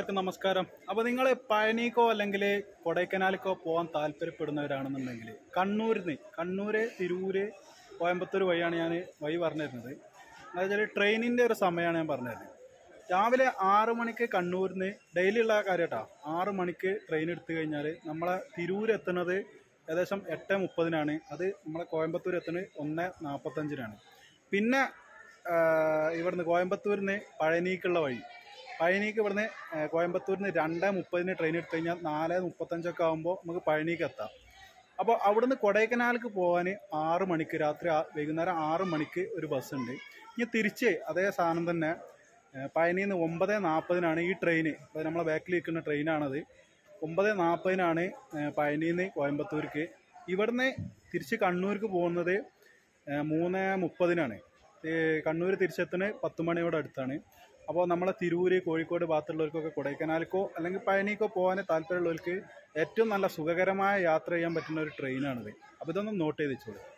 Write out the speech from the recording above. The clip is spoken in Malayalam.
എല്ലാവർക്കും നമസ്കാരം അപ്പോൾ നിങ്ങൾ പഴനിക്കോ അല്ലെങ്കിൽ കൊടൈക്കനാലിക്കോ പോകാൻ താല്പര്യപ്പെടുന്നവരാണെന്നുണ്ടെങ്കിൽ കണ്ണൂരിൽ നിന്ന് കണ്ണൂര് തിരൂര് കോയമ്പത്തൂർ വഴിയാണ് ഞാൻ വഴി പറഞ്ഞു തരുന്നത് എന്താ വെച്ചാൽ ട്രെയിനിൻ്റെ ഒരു സമയമാണ് ഞാൻ പറഞ്ഞു തരുന്നത് രാവിലെ ആറ് മണിക്ക് കണ്ണൂരിൽ നിന്ന് ഡെയിലി ഉള്ള കാര്യം കേട്ടോ ആറ് മണിക്ക് ട്രെയിൻ എടുത്തു കഴിഞ്ഞാൽ നമ്മളെ തിരൂർ എത്തുന്നത് ഏകദേശം എട്ട് മുപ്പതിനാണ് അത് നമ്മളെ കോയമ്പത്തൂർ എത്തുന്നത് ഒന്ന് നാൽപ്പത്തഞ്ചിനാണ് പിന്നെ ആ, ഇവിടുന്ന് കോയമ്പത്തൂരിൽ നിന്ന് പഴനിക്കുള്ള വഴി പഴനിക്ക് ഇവിടുന്ന് ആ, കോയമ്പത്തൂരിൽ നിന്ന് രണ്ട് മുപ്പതിന് ട്രെയിൻ എടുത്തു കഴിഞ്ഞാൽ നാല് മുപ്പത്തഞ്ചൊക്കെ ആകുമ്പോൾ നമുക്ക് പഴനിക്ക് എത്താം അപ്പോൾ അവിടുന്ന് കൊടൈക്കനാലിക്ക് പോകാൻ ആറ് മണിക്ക് രാത്രി ആ- വൈകുന്നേരം ആറ് മണിക്ക് ഒരു ബസ്സുണ്ട് ഇനി തിരിച്ച് അതേ സാധനം തന്നെ ആ, പഴനിയിൽ നിന്ന് ഒമ്പത് നാൽപ്പതിനാണ് ഈ ട്രെയിൻ അപ്പോൾ നമ്മളെ ബാക്കിൽ നിൽക്കുന്ന ട്രെയിനാണത് ഒമ്പത് നാൽപ്പതിനാണ് പഴനിയിൽ നിന്ന് കോയമ്പത്തൂർക്ക് ഇവിടുന്ന് തിരിച്ച് കണ്ണൂർക്ക് പോകുന്നത് ആ, മൂന്ന് മുപ്പതിനാണ് ഈ കണ്ണൂർ തിരിച്ചെത്തുന്നത് പത്ത് മണിയോട് അടുത്താണ് അപ്പോൾ നമ്മളെ തിരൂര് കോഴിക്കോട് ഭാഗത്തുള്ളവർക്കൊക്കെ കൊടൈക്കനാലിക്കോ അല്ലെങ്കിൽ പഴനിക്കോ പോകാൻ താല്പര്യമുള്ളവർക്ക് ഏറ്റവും നല്ല സുഖകരമായ യാത്ര ചെയ്യാൻ പറ്റുന്ന ഒരു ട്രെയിനാണിത് അപ്പോൾ ഇതൊന്നും നോട്ട് ചെയ്ത് വെച്ചോളൂ